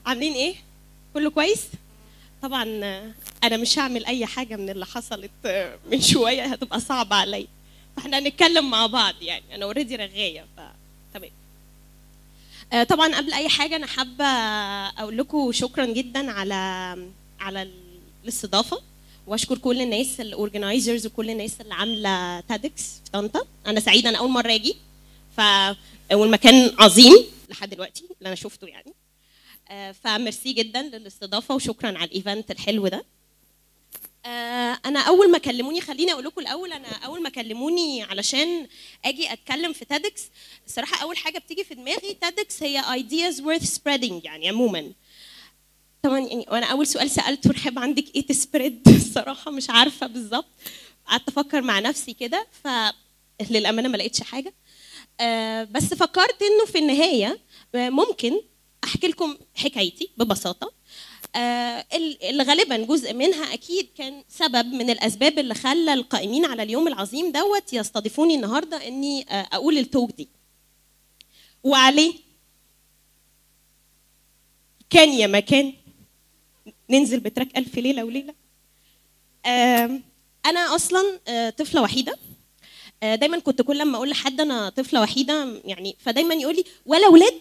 عاملين ايه كله كويس طبعا انا مش هعمل اي حاجه من اللي حصلت من شويه هتبقى صعبه عليا فاحنا هنتكلم مع بعض يعني انا اوريدي رغايه ف تمام آه، طبعا قبل اي حاجه انا حابه اقول لكم شكرا جدا على على ال- الاستضافه واشكر كل الناس الاورجنايزرز وكل الناس اللي عامله تادكس في طنطا انا سعيده انا اول مره اجي ف والمكان عظيم لحد دلوقتي اللي انا شفته يعني آه، فميرسي جدا للاستضافه وشكرا على الايفنت الحلو ده آه، انا اول ما كلموني خليني اقول لكم الاول انا اول ما كلموني علشان اجي اتكلم في تادكس الصراحه اول حاجه بتيجي في دماغي تادكس هي ideas worth spreading يعني عموما طبعا يعني وانا اول سؤال سالته رحاب عندك ايه تسبريد الصراحه مش عارفه بالظبط قعدت افكر مع نفسي كده فللامانه ما لقيتش حاجه آه، بس فكرت انه في النهايه آه، ممكن احكي لكم حكايتي ببساطه آه، ال- اللي غالبا جزء منها اكيد كان سبب من الاسباب اللي خلى القائمين على اليوم العظيم دوت يستضيفوني النهارده اني آه، اقول التوك دي وعليه كان يا مكان ننزل بتراك ألف ليلة وليلة آم، أنا أصلا آه، طفلة وحيدة آه، دايما كنت كل لما أقول لحد أنا طفلة وحيدة يعني فدايما يقول لي ولا ولاد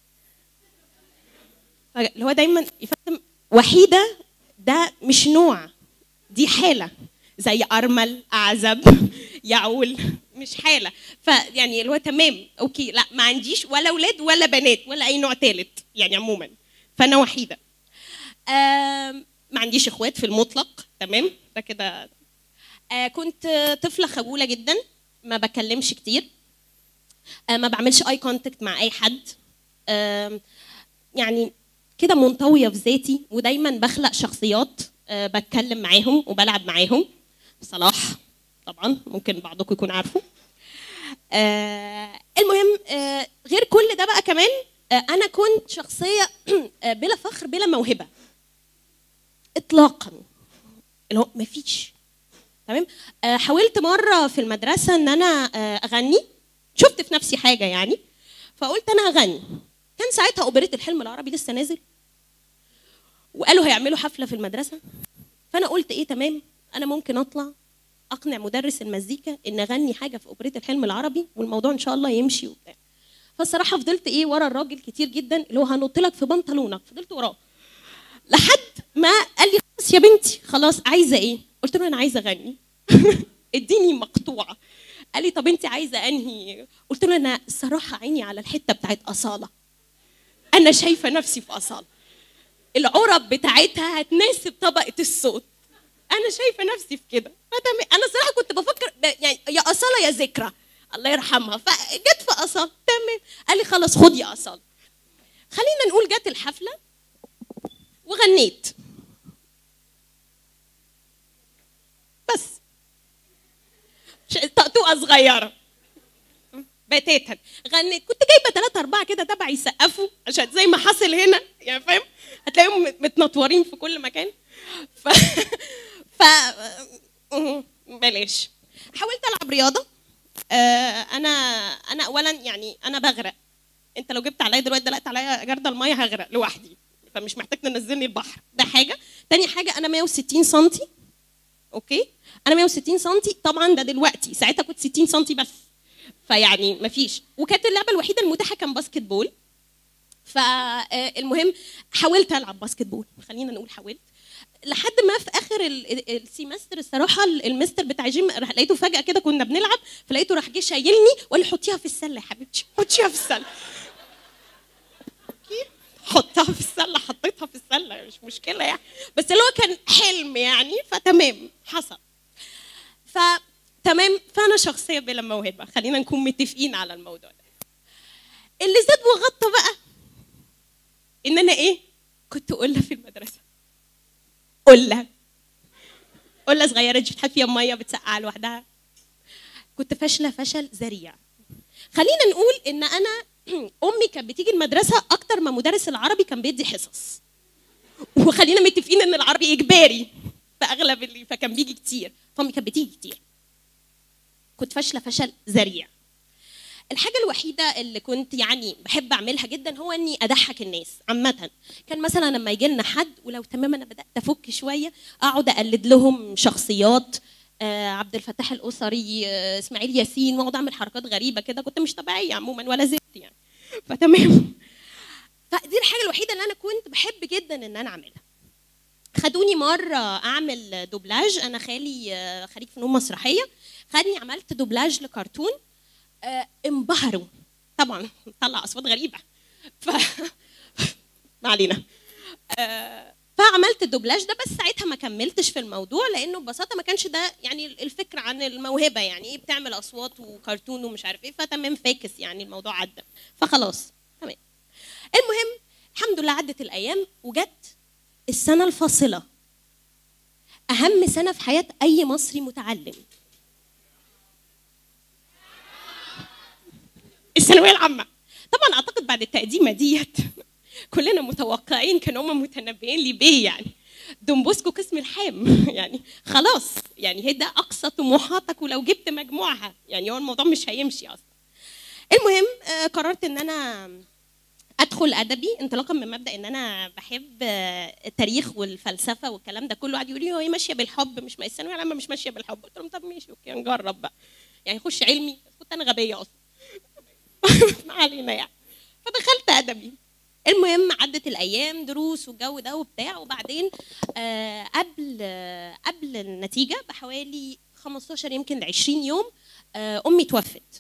اللي هو دايما يفهم وحيدة ده مش نوع دي حالة زي أرمل أعزب يعول مش حالة فيعني اللي هو تمام أوكي لا ما عنديش ولا ولاد ولا بنات ولا أي نوع ثالث يعني عموما فأنا وحيدة آم، ما عنديش اخوات في المطلق تمام ده كده آه، كنت طفله خجوله جدا ما بكلمش كتير آه، ما بعملش اي كونتاكت مع اي حد آم، يعني كده منطويه في ذاتي ودايما بخلق شخصيات آه، بتكلم معاهم وبلعب معاهم صلاح طبعا ممكن بعضكم يكون عارفه آه، المهم آه، غير كل ده بقى كمان آه، انا كنت شخصيه آه، بلا فخر بلا موهبه اطلاقا اللي هو مفيش تمام آه، حاولت مره في المدرسه ان انا آه، اغني شفت في نفسي حاجه يعني فقلت انا هغني كان ساعتها اوبريت الحلم العربي لسه نازل وقالوا هيعملوا حفله في المدرسه فانا قلت ايه تمام انا ممكن اطلع اقنع مدرس المزيكا ان اغني حاجه في اوبريت الحلم العربي والموضوع ان شاء الله يمشي وبتاع فالصراحه فضلت ايه ورا الراجل كتير جدا اللي هو هنط لك في بنطلونك فضلت وراه لحد ما قال لي خلاص يا بنتي خلاص عايزه ايه قلت له انا عايزه اغني اديني مقطوعه قال لي طب انت عايزه انهي قلت له انا الصراحه عيني على الحته بتاعت اصاله انا شايفه نفسي في اصاله العرب بتاعتها هتناسب طبقه الصوت انا شايفه نفسي في كده فتم- انا صراحه كنت بفكر ب- يعني يا اصاله يا ذكرى الله يرحمها فجت في اصاله تمام قال لي خلاص خد يا اصاله خلينا نقول جت الحفله وغنيت بس ش- طقطوقه صغيره بتاتا غنيت كنت جايبه ثلاثة أربعة كده تبع يسقفوا عشان زي ما حصل هنا يعني فاهم هتلاقيهم مت- متنطورين في كل مكان ف ف أه، بلاش حاولت ألعب رياضة آه، أنا أنا أولا يعني أنا بغرق أنت لو جبت عليا دلوقتي دلقت عليا جردل المية هغرق لوحدي فمش محتاج تنزلني البحر ده حاجة تاني حاجة أنا 160 سنتي اوكي انا 160 سم طبعا ده دلوقتي ساعتها كنت 60 سم بس فيعني مفيش وكانت اللعبه الوحيده المتاحه كان باسكت بول فالمهم حاولت العب باسكت بول خلينا نقول حاولت لحد ما في اخر ال- ال- السيمستر الصراحه ال- المستر بتاع جيم راح لقيته فجاه كده كنا بنلعب فلقيته راح جه شايلني وقال لي حطيها في السله يا حبيبتي حطيها في السله أوكي؟ حطها في السله حطيتها في السله مش مشكله يعني بس اللي هو كان حلم يعني فتمام حصل فتمام فانا شخصيه بلا موهبه خلينا نكون متفقين على الموضوع ده اللي زاد وغطى بقى ان انا ايه كنت قله في المدرسه قله قله صغيره دي بتحب فيها ميه بتسقع لوحدها كنت فاشله فشل ذريع خلينا نقول ان انا امي كانت بتيجي المدرسه اكتر ما مدرس العربي كان بيدي حصص وخلينا متفقين ان العربي اجباري في اغلب اللي فكان بيجي كتير فامي كانت بتيجي كتير كنت فاشله فشل ذريع الحاجه الوحيده اللي كنت يعني بحب اعملها جدا هو اني اضحك الناس عامه كان مثلا لما يجي لنا حد ولو تمام انا بدات افك شويه اقعد اقلد لهم شخصيات آه عبد الفتاح الاسري آه اسماعيل ياسين واقعد اعمل حركات غريبه كده كنت مش طبيعيه عموما ولا زفت يعني فتمام فدي الحاجه الوحيده اللي انا كنت بحب جدا ان انا اعملها خدوني مره اعمل دوبلاج انا خالي آه، خريج فنون مسرحيه خدني عملت دوبلاج لكرتون آه، انبهروا طبعا طلع اصوات غريبه ف ما علينا آه، فعملت الدوبلاج ده بس ساعتها ما كملتش في الموضوع لانه ببساطه ما كانش ده يعني الفكره عن الموهبه يعني ايه بتعمل اصوات وكرتون ومش عارف ايه فتمام فاكس يعني الموضوع عدى فخلاص تمام المهم الحمد لله عدت الايام وجت السنه الفاصله اهم سنه في حياه اي مصري متعلم الثانويه العامه طبعا اعتقد بعد التقديمه ديت كلنا متوقعين كانوا هم متنبئين لي بيه يعني دونبوسكو قسم الحام يعني خلاص يعني هي ده اقصى طموحاتك ولو جبت مجموعها يعني هو الموضوع مش هيمشي اصلا المهم آه، قررت ان انا ادخل ادبي انطلاقا من مبدا ان انا بحب آه، التاريخ والفلسفه والكلام ده كله قعد يقول لي هو هي ماشيه بالحب مش ما الثانويه العامه مش ماشيه بالحب قلت لهم طب ماشي اوكي نجرب بقى يعني خش علمي كنت انا غبيه اصلا ما علينا يعني فدخلت ادبي المهم عدت الايام دروس والجو ده وبتاع وبعدين آه قبل آه قبل النتيجه بحوالي 15 يمكن ل 20 يوم آه امي توفت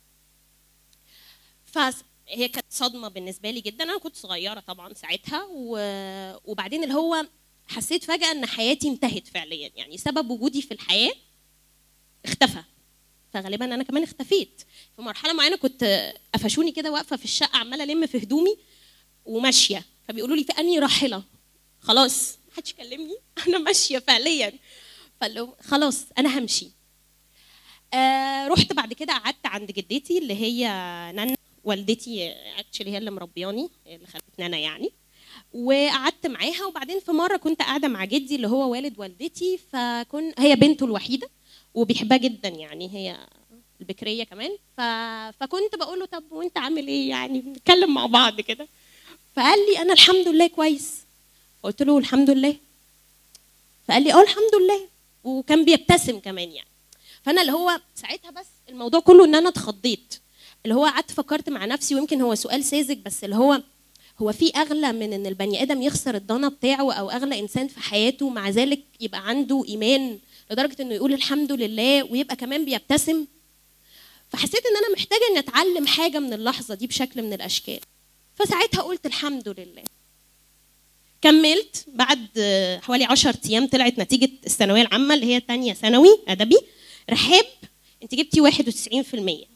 فهي كانت صدمه بالنسبه لي جدا انا كنت صغيره طبعا ساعتها و... وبعدين اللي هو حسيت فجاه ان حياتي انتهت فعليا يعني سبب وجودي في الحياه اختفى فغالبا انا كمان اختفيت في مرحله معينه كنت قفشوني كده واقفه في الشقه عماله الم في هدومي وماشيه فبيقولوا لي في انهي راحله خلاص محدش يكلمني انا ماشيه فعليا فقال له خلاص انا همشي آه رحت بعد كده قعدت عند جدتي اللي هي نانا والدتي اكشلي هي اللي مربياني اللي خلتني انا يعني وقعدت معاها وبعدين في مره كنت قاعده مع جدي اللي هو والد والدتي فكن هي بنته الوحيده وبيحبها جدا يعني هي البكريه كمان ف... فكنت بقول له طب وانت عامل ايه يعني بنتكلم مع بعض كده فقال لي انا الحمد لله كويس قلت له الحمد لله فقال لي اه الحمد لله وكان بيبتسم كمان يعني فانا اللي هو ساعتها بس الموضوع كله ان انا اتخضيت اللي هو قعدت فكرت مع نفسي ويمكن هو سؤال ساذج بس اللي هو هو في اغلى من ان البني ادم يخسر الضنا بتاعه او اغلى انسان في حياته مع ذلك يبقى عنده ايمان لدرجه انه يقول الحمد لله ويبقى كمان بيبتسم فحسيت ان انا محتاجه اني اتعلم حاجه من اللحظه دي بشكل من الاشكال فساعتها قلت الحمد لله كملت بعد حوالي 10 ايام طلعت نتيجه الثانويه العامه اللي هي تانية ثانوي ادبي رحاب انت جبتي 91%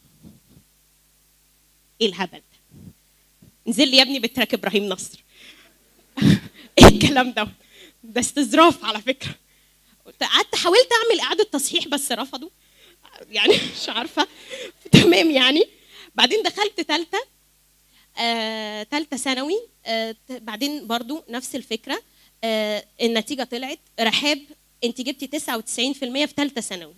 ايه الهبل ده نزل لي يا ابني بتراك ابراهيم نصر ايه الكلام ده ده استظراف على فكره قعدت حاولت اعمل اعاده تصحيح بس رفضوا يعني مش عارفه تمام يعني بعدين دخلت ثالثه آه، ثالثه ثانوي آه، بعدين برضو نفس الفكره آه، النتيجه طلعت رحاب انت جبتي 99% في ثالثه ثانوي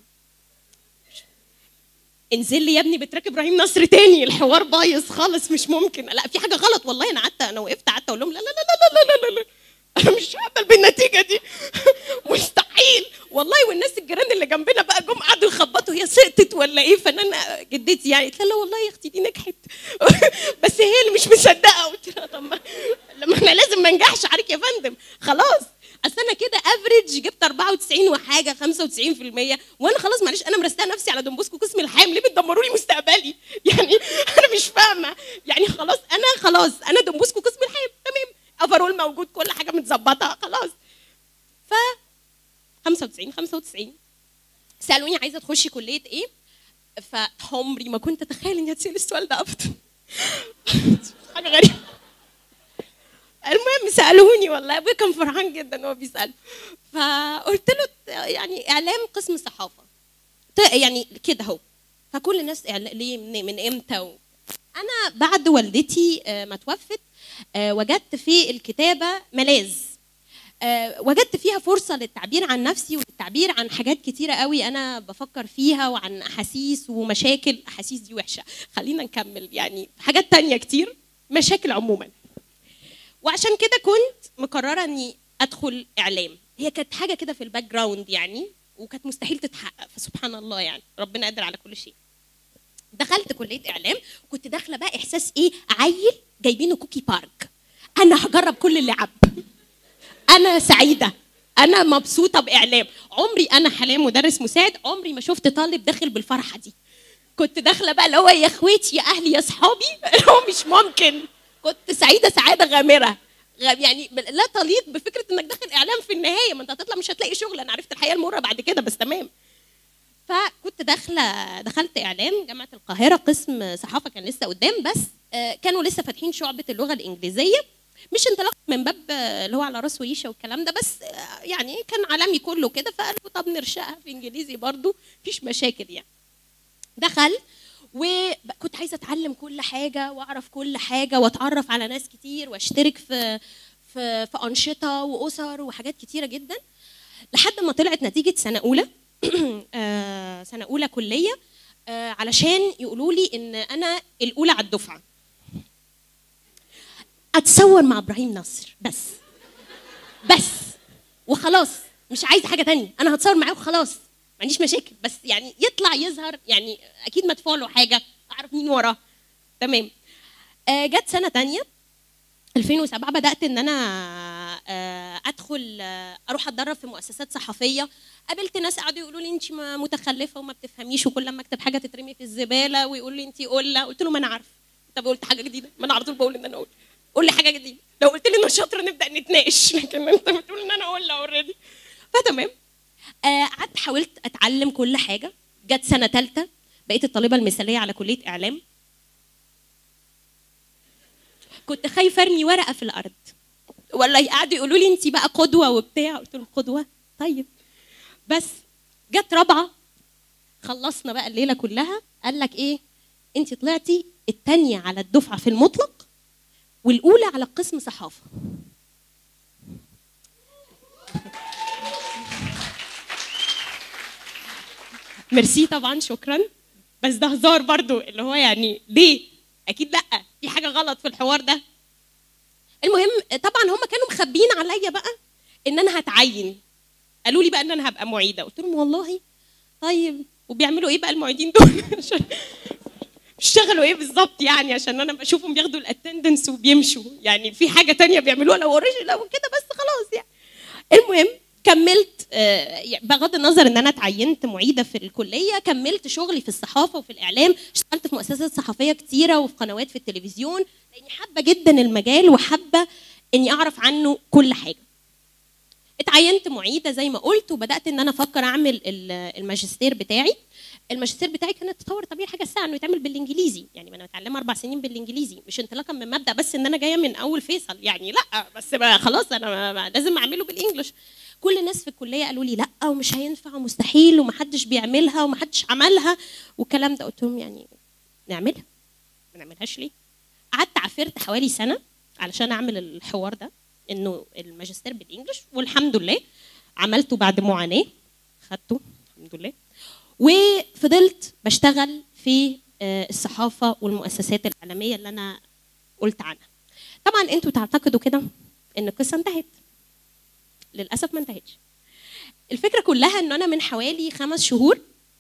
انزل لي يا ابني بتراك ابراهيم نصر تاني الحوار بايظ خالص مش ممكن لا في حاجه غلط والله انا قعدت انا وقفت قعدت اقول لهم لا لا لا لا لا لا لا انا مش هقبل بالنتيجه دي مستحيل والله والناس الجيران اللي جنبنا بقى جم قعدوا يخبطوا هي سقطت ولا ايه فانا جدتي يعني قلت لها لا والله يا اختي دي نجحت بس هي اللي مش مصدقه قلت لها طب ما لما احنا لازم ما ننجحش عليك يا فندم خلاص اصل انا كده افريج جبت 94 وحاجه 95% وانا خلاص معلش انا مرستها نفسي على دونبوسكو قسم الحام ليه بتدمروا لي مستقبلي يعني انا مش فاهمه يعني خلاص انا خلاص انا دونبوسكو قسم الحام تمام افرول موجود كل حاجه متظبطه خلاص ف 95 95 سالوني عايزه تخشي كليه ايه فعمري ما كنت اتخيل اني هتسال السؤال ده ابدا حاجه غريبه المهم سالوني والله ابويا كان فرحان جدا وهو بيسال فقلت له يعني اعلام قسم صحافه يعني كده اهو فكل الناس ليه من, من امتى و... انا بعد والدتي ما توفت وجدت في الكتابه ملاذ آه، وجدت فيها فرصة للتعبير عن نفسي والتعبير عن حاجات كتيرة قوي أنا بفكر فيها وعن أحاسيس ومشاكل أحاسيس دي وحشة خلينا نكمل يعني حاجات تانية كتير مشاكل عموما وعشان كده كنت مقررة إني أدخل إعلام هي كانت حاجة كده في الباك جراوند يعني وكانت مستحيل تتحقق فسبحان الله يعني ربنا قادر على كل شيء دخلت كليه اعلام كنت داخله بقى احساس ايه عيل جايبينه كوكي بارك انا هجرب كل اللعب انا سعيده انا مبسوطه باعلام عمري انا حاليا مدرس مساعد عمري ما شفت طالب داخل بالفرحه دي كنت داخله بقى اللي هو يا اخواتي يا اهلي يا اصحابي اللي هو مش ممكن كنت سعيده سعاده غامره غ- يعني ب- لا تليق بفكره انك داخل اعلام في النهايه ما انت هتطلع مش هتلاقي شغل انا عرفت الحياه المره بعد كده بس تمام فكنت داخله دخلت اعلام جامعه القاهره قسم صحافه كان لسه قدام بس آه، كانوا لسه فاتحين شعبه اللغه الانجليزيه مش انطلاق من باب آه، اللي هو على راس ويشه والكلام ده بس آه، يعني كان عالمي كله كده فقالوا طب نرشقها في انجليزي برضو مفيش مشاكل يعني دخل وكنت عايزه اتعلم كل حاجه واعرف كل حاجه واتعرف على ناس كتير واشترك في في في انشطه واسر وحاجات كتيره جدا لحد ما طلعت نتيجه سنه اولى آه، سنه اولى كليه آه، علشان يقولوا لي ان انا الاولى على الدفعه اتصور مع ابراهيم نصر بس بس وخلاص مش عايزه حاجه تانية انا هتصور معاه وخلاص ما عنديش مشاكل بس يعني يطلع يظهر يعني اكيد مدفوع له حاجه اعرف مين وراه تمام آه، جت سنه تانية 2007 بدات ان انا آه، ادخل آه، اروح اتدرب في مؤسسات صحفيه قابلت ناس قعدوا يقولوا لي انت ما- متخلفه وما بتفهميش وكل لما اكتب حاجه تترمي في الزباله ويقولوا لي انت قله قلت له ما انا عارف طب قلت حاجه جديده ما انا على طول بقول ان انا قله قول لي حاجه جديده لو قلت لي انه شاطره نبدا نتناقش لكن انت بتقول ان انا قله اوريدي فتمام آه، قعدت حاولت اتعلم كل حاجه جت سنه ثالثه بقيت الطالبه المثاليه على كليه اعلام كنت خايفه ارمي ورقه في الارض ولا قعدوا يقولوا لي انت بقى قدوه وبتاع قلت لهم قدوه طيب بس جت رابعه خلصنا بقى الليله كلها قال لك ايه انت طلعتي الثانيه على الدفعه في المطلق والاولى على قسم صحافه ميرسي طبعا شكرا بس ده هزار برضو اللي هو يعني ليه اكيد لا في حاجه غلط في الحوار ده المهم طبعا هم كانوا مخبيين عليا بقى ان انا هتعين قالوا لي بقى ان انا هبقى معيده قلت لهم والله طيب وبيعملوا ايه بقى المعيدين دول عشان بيشتغلوا ايه بالظبط يعني عشان انا بشوفهم بياخدوا الاتندنس وبيمشوا يعني في حاجه تانية بيعملوها لو اوريجي لو كده بس خلاص يعني المهم كملت آه، يعني بغض النظر ان انا اتعينت معيده في الكليه كملت شغلي في الصحافه وفي الاعلام اشتغلت في مؤسسات صحفيه كتيره وفي قنوات في التلفزيون لاني حابه جدا المجال وحابه اني اعرف عنه كل حاجه اتعينت معيده زي ما قلت وبدات ان انا افكر اعمل ال- الماجستير بتاعي الماجستير بتاعي كانت تطور طبيعي حاجه سهله انه يتعمل بالانجليزي يعني ما انا متعلمه اربع سنين بالانجليزي مش انطلاقا من مبدا بس ان انا جايه من اول فيصل يعني لا بس بقى خلاص انا ما- ما- لازم اعمله بالانجلش كل الناس في الكليه قالوا لي لا ومش هينفع ومستحيل ومحدش بيعملها ومحدش عملها والكلام ده قلت لهم يعني نعملها ما نعملهاش ليه قعدت عافرت حوالي سنه علشان اعمل الحوار ده انه الماجستير بالانجلش والحمد لله عملته بعد معاناه خدته الحمد لله وفضلت بشتغل في آه، الصحافه والمؤسسات الاعلاميه اللي انا قلت عنها طبعا انتوا تعتقدوا كده ان القصه انتهت للاسف ما انتهتش الفكره كلها ان انا من حوالي خمس شهور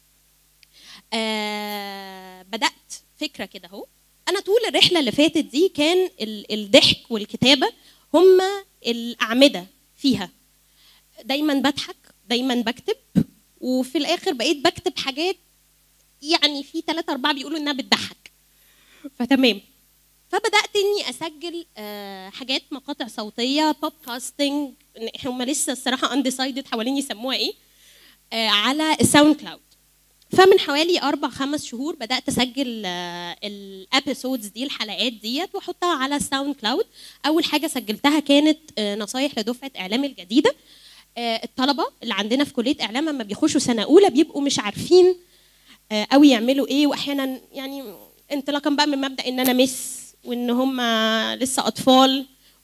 آه بدات فكره كده اهو انا طول الرحله اللي فاتت دي كان ال- الضحك والكتابه هما الاعمده فيها دايما بضحك دايما بكتب وفي الاخر بقيت بكتب حاجات يعني في ثلاثة أربعة بيقولوا إنها بتضحك فتمام فبدأت إني أسجل آه، حاجات مقاطع صوتية بودكاستنج هم لسه الصراحة انديسايدد حوالين يسموها إيه آه، على الساوند كلاود فمن حوالي اربع خمس شهور بدات اسجل الابيسودز دي الحلقات ديت واحطها على الساوند كلاود اول حاجه سجلتها كانت آه، نصايح لدفعه اعلام الجديده آه، الطلبه اللي عندنا في كليه اعلام لما بيخشوا سنه اولى بيبقوا مش عارفين آه، قوي يعملوا ايه واحيانا يعني انطلاقا بقى من مبدا ان انا مس وان هم لسه اطفال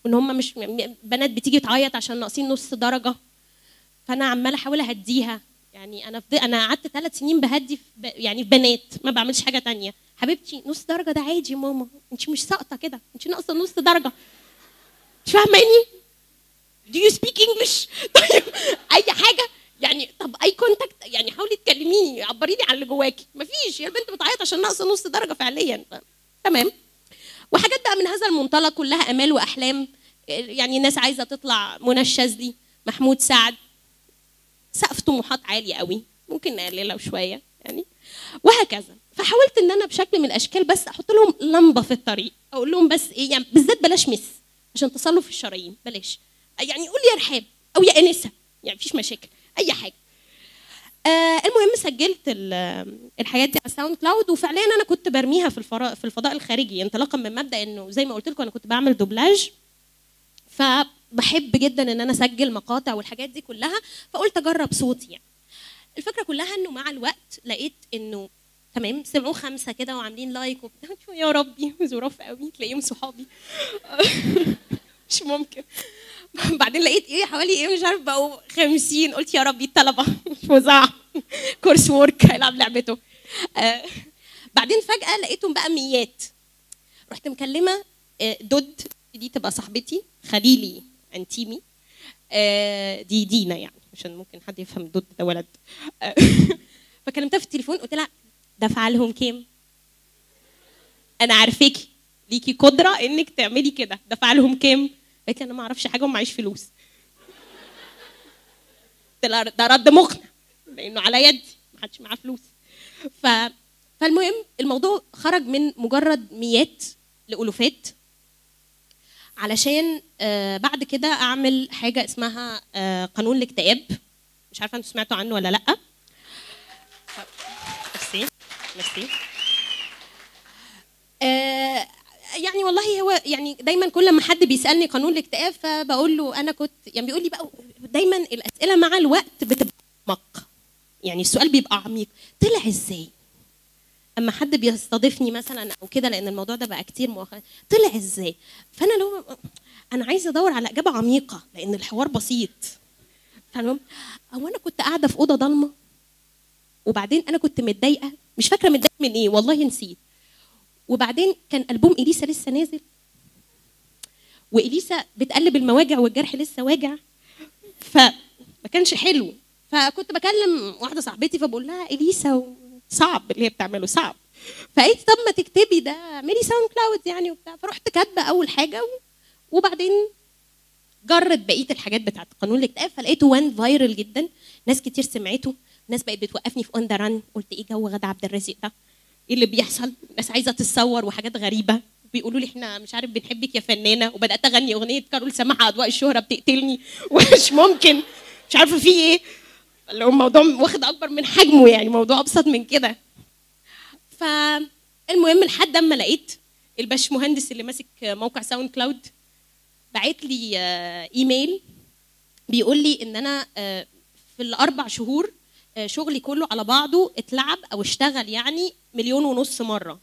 وان هم مش م- بنات بتيجي تعيط عشان ناقصين نص درجه فانا عماله احاول اهديها يعني انا فض... انا قعدت ثلاث سنين بهدي في ب... يعني في بنات ما بعملش حاجه تانية حبيبتي نص درجه ده عادي يا ماما انت مش ساقطه كده انت ناقصه نص درجه مش فاهماني do you speak English طيب اي حاجه يعني طب اي كونتاكت يعني حاولي تكلميني عبريني عن اللي جواكي مفيش هي البنت بتعيط عشان ناقصه نص درجه فعليا ف... تمام وحاجات بقى من هذا المنطلق كلها امال واحلام يعني ناس عايزه تطلع منى الشاذلي محمود سعد سقف طموحات عالي قوي ممكن نقللها شويه يعني وهكذا فحاولت ان انا بشكل من الاشكال بس احط لهم لمبه في الطريق اقول لهم بس ايه يعني بالذات بلاش مس عشان تصلف الشرايين بلاش يعني قول يا رحاب او يا انسه يعني مفيش مشاكل اي حاجه آه المهم سجلت ال- الحاجات دي على ساوند كلاود وفعليا انا كنت برميها في الفضاء في الفضاء الخارجي انطلاقا من مبدا انه زي ما قلت لكم انا كنت بعمل دوبلاج فبحب جدا ان انا اسجل مقاطع والحاجات دي كلها فقلت اجرب صوتي يعني الفكره كلها انه مع الوقت لقيت انه تمام سمعوه خمسه كده وعاملين لايك وبتاع قلت يا ربي ظراف قوي تلاقيهم صحابي مش ممكن بعدين لقيت ايه حوالي ايه مش عارف بقوا 50 قلت يا ربي الطلبه مش مذاع كورس وورك هيلعب لعبته آه بعدين فجاه لقيتهم بقى ميات رحت مكلمه آه، دود دي تبقى صاحبتي خليلي انتيمي آه، دي دينا يعني عشان ممكن حد يفهم دود ده ولد آه، فكلمتها في التليفون قلت لها دافعه لهم كام؟ انا عارفاكي ليكي قدره انك تعملي كده دافعه لهم كام؟ قالت لي انا ما اعرفش حاجه ومعيش فلوس قلت لها ده رد مقنع لانه على يدي ما حدش معاه فلوس ف فالمهم الموضوع خرج من مجرد ميات لالوفات علشان آه بعد كده اعمل حاجه اسمها آه قانون الاكتئاب مش عارفه انتوا سمعتوا عنه ولا لا ميرسي ميرسي آه يعني والله هو يعني دايما كل ما حد بيسالني قانون الاكتئاب فبقول له انا كنت يعني بيقول لي بقى دايما الاسئله مع الوقت بتبقى اعمق يعني السؤال بيبقى عميق طلع ازاي اما حد بيستضيفني مثلا او كده لان الموضوع ده بقى كتير مؤخرا طلع ازاي فانا لو انا عايزه ادور على اجابه عميقه لان الحوار بسيط فالمهم هو انا كنت قاعده في اوضه ضلمه وبعدين انا كنت متضايقه مش فاكره متضايقه من ايه والله نسيت وبعدين كان البوم اليسا لسه نازل واليسا بتقلب المواجع والجرح لسه واجع فما كانش حلو فكنت بكلم واحده صاحبتي فبقول لها اليسا صعب اللي هي بتعمله صعب فقالت طب ما تكتبي ده اعملي ساوند كلاود يعني وبتاع فرحت كاتبه اول حاجه و- وبعدين جرت بقيه الحاجات بتاعت قانون الاكتئاب فلقيته وان فايرل جدا ناس كتير سمعته ناس بقت بتوقفني في اون ذا ران قلت ايه جو غدا عبد الرازق ده ايه اللي بيحصل ناس عايزه تتصور وحاجات غريبه بيقولوا لي احنا مش عارف بنحبك يا فنانه وبدات اغني اغنيه كارول سماحه اضواء الشهره بتقتلني ومش ممكن مش عارفه في ايه اللي هو الموضوع واخد اكبر من حجمه يعني موضوع ابسط من كده فالمهم لحد اما لقيت الباش مهندس اللي ماسك موقع ساوند كلاود بعت لي آه، ايميل بيقول لي ان انا آه، في الاربع شهور آه، شغلي كله على بعضه اتلعب او اشتغل يعني مليون ونص مره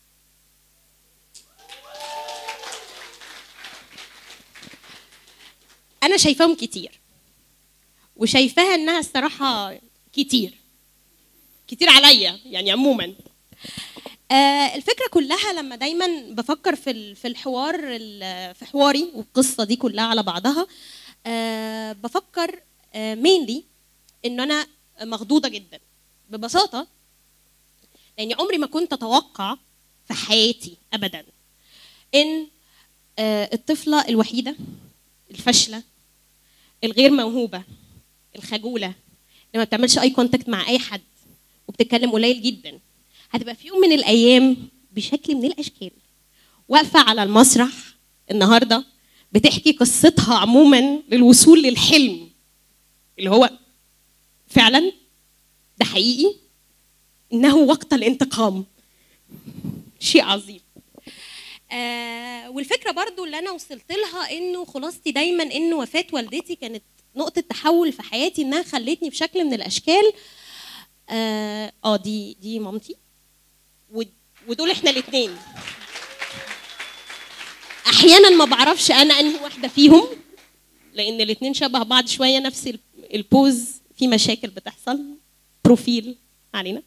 انا شايفاهم كتير وشايفاها انها الصراحه كتير كتير عليا يعني عموما آه، الفكره كلها لما دايما بفكر في ال- في الحوار ال- في حواري والقصه دي كلها على بعضها آه، بفكر مينلي ان انا مخضوضه جدا ببساطه لاني عمري ما كنت اتوقع في حياتي ابدا ان آه، الطفله الوحيده الفاشله الغير موهوبه الخجوله اللي ما بتعملش اي كونتاكت مع اي حد وبتتكلم قليل جدا هتبقى في يوم من الايام بشكل من الاشكال واقفه على المسرح النهارده بتحكي قصتها عموما للوصول للحلم اللي هو فعلا ده حقيقي انه وقت الانتقام شيء عظيم آه والفكره برضو اللي انا وصلت لها انه خلاصتي دايما ان وفاه والدتي كانت نقطه تحول في حياتي انها خلتني بشكل من الاشكال اه آه، دي دي مامتي ود- ودول احنا الاثنين احيانا ما بعرفش انا انهي واحده فيهم لان الاثنين شبه بعض شويه نفس ال- البوز في مشاكل بتحصل بروفيل علينا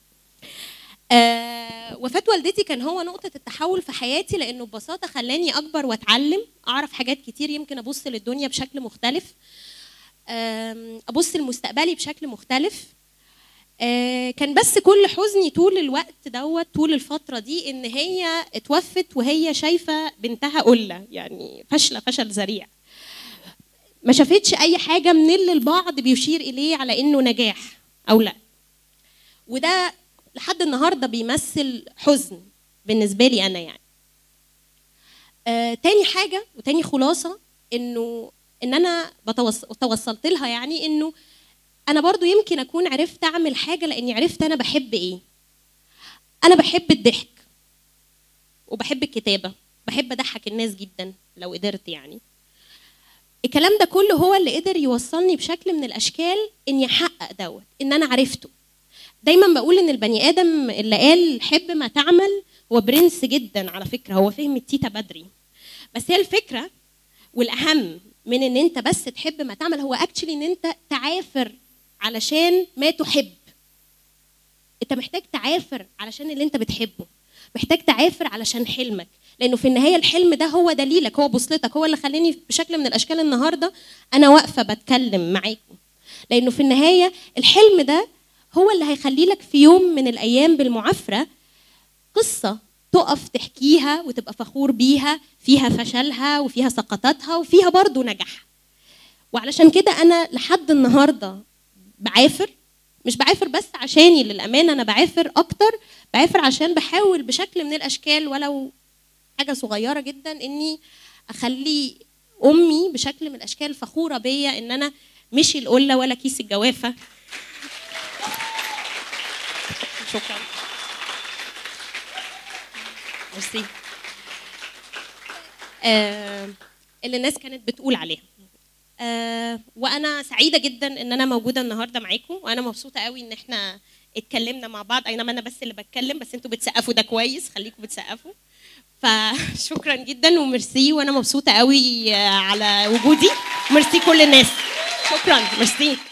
آه وفاة والدتي كان هو نقطة التحول في حياتي لأنه ببساطة خلاني أكبر وأتعلم أعرف حاجات كتير يمكن أبص للدنيا بشكل مختلف آم، أبص لمستقبلي بشكل مختلف آه، كان بس كل حزني طول الوقت دوت طول الفترة دي إن هي اتوفت وهي شايفة بنتها قلة يعني فاشلة فشل ذريع ما شافتش أي حاجة من اللي البعض بيشير إليه على إنه نجاح أو لا وده لحد النهارده بيمثل حزن بالنسبه لي انا يعني آه تاني حاجه وتاني خلاصه انه ان انا بتوص... توصلت لها يعني انه انا برضو يمكن اكون عرفت اعمل حاجه لاني عرفت انا بحب ايه انا بحب الضحك وبحب الكتابه بحب اضحك الناس جدا لو قدرت يعني الكلام ده كله هو اللي قدر يوصلني بشكل من الاشكال اني احقق دوت ان انا عرفته دايما بقول ان البني ادم اللي قال حب ما تعمل هو برنس جدا على فكره هو فهم التيتا بدري بس هي الفكره والاهم من ان انت بس تحب ما تعمل هو اكشلي ان انت تعافر علشان ما تحب انت محتاج تعافر علشان اللي انت بتحبه محتاج تعافر علشان حلمك لانه في النهايه الحلم ده هو دليلك هو بوصلتك هو اللي خلاني بشكل من الاشكال النهارده انا واقفه بتكلم معاكم لانه في النهايه الحلم ده هو اللي هيخلي لك في يوم من الايام بالمعافره قصه تقف تحكيها وتبقى فخور بيها فيها فشلها وفيها سقطاتها وفيها برضو نجاحها وعلشان كده انا لحد النهارده بعافر مش بعافر بس عشاني للامانه انا بعافر اكتر بعافر عشان بحاول بشكل من الاشكال ولو حاجه صغيره جدا اني اخلي امي بشكل من الاشكال فخوره بيا ان انا مش القله ولا كيس الجوافه شكرا ميرسي آه اللي الناس كانت بتقول عليها آه وانا سعيده جدا ان انا موجوده النهارده معاكم وانا مبسوطه قوي ان احنا اتكلمنا مع بعض اي نعم انا بس اللي بتكلم بس انتوا بتسقفوا ده كويس خليكم بتسقفوا فشكرا جدا وميرسي وانا مبسوطه قوي آه، على وجودي ميرسي كل الناس شكرا ميرسي